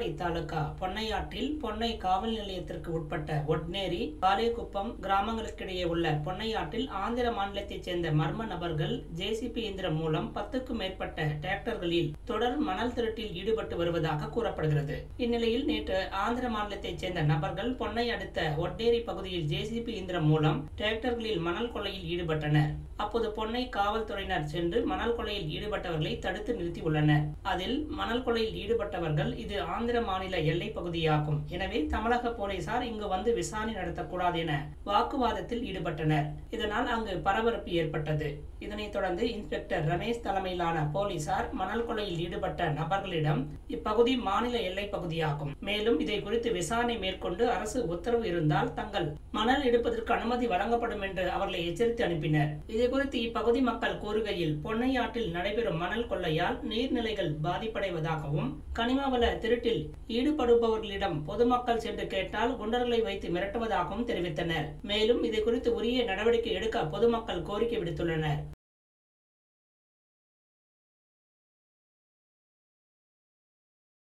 காட்பாடி தாலுகா பொன்னையாற்றில் பொன்னை காவல் நிலையத்திற்கு உட்பட்ட ஒட்னேரி காலேகுப்பம் கிராமங்களுக்கிடையே உள்ள பொன்னையாற்றில் ஆந்திர மாநிலத்தைச் சேர்ந்த மர்ம நபர்கள் ஜேசிபி இயந்திரம் மூலம் பத்துக்கும் மேற்பட்ட டிராக்டர்களில் தொடர் மணல் திருட்டில் ஈடுபட்டு வருவதாக கூறப்படுகிறது இந்நிலையில் நேற்று ஆந்திர மாநிலத்தைச் சேர்ந்த நபர்கள் பொன்னை அடுத்த ஒட்டேரி பகுதியில் ஜேசிபி இயந்திரம் மூலம் டிராக்டர்களில் மணல் கொள்ளையில் ஈடுபட்டனர் அப்போது பொன்னை காவல்துறையினர் சென்று மணல் கொள்ளையில் ஈடுபட்டவர்களை தடுத்து நிறுத்தியுள்ளனர் அதில் மணல் கொள்ளையில் ஈடுபட்டவர்கள் இது ஆந்திர மாநில எல்லை பகுதியாகும் எனவே தமிழக போலீசார் இங்கு வந்து விசாரணை நடத்தக்கூடாது என வாக்குவாதத்தில் ஈடுபட்டனர் இதனால் அங்கு பரபரப்பு ஏற்பட்டது இதனைத் தொடர்ந்து இன்ஸ்பெக்டர் ரமேஷ் தலைமையிலான போலீசார் மணல் கொள்ளையில் ஈடுபட்ட நபர்களிடம் இப்பகுதி மாநில எல்லை பகுதியாகும் மேலும் இதை குறித்து விசாரணை மேற்கொண்டு அரசு உத்தரவு இருந்தால் தங்கள் மணல் எடுப்பதற்கு அனுமதி வழங்கப்படும் என்று அவர்களை எச்சரித்து அனுப்பினர் இது குறித்து இப்பகுதி மக்கள் கூறுகையில் பொன்னையாற்றில் நடைபெறும் மணல் கொள்ளையால் நீர்நிலைகள் பாதிப்படைவதாகவும் கனிமவள திருட்டில் ஈடுபடுபவர்களிடம் பொதுமக்கள் சென்று கேட்டால் குண்டர்களை வைத்து மிரட்டுவதாகவும் தெரிவித்தனர் மேலும் இது குறித்து உரிய நடவடிக்கை எடுக்க பொதுமக்கள் கோரிக்கை விடுத்துள்ளனர்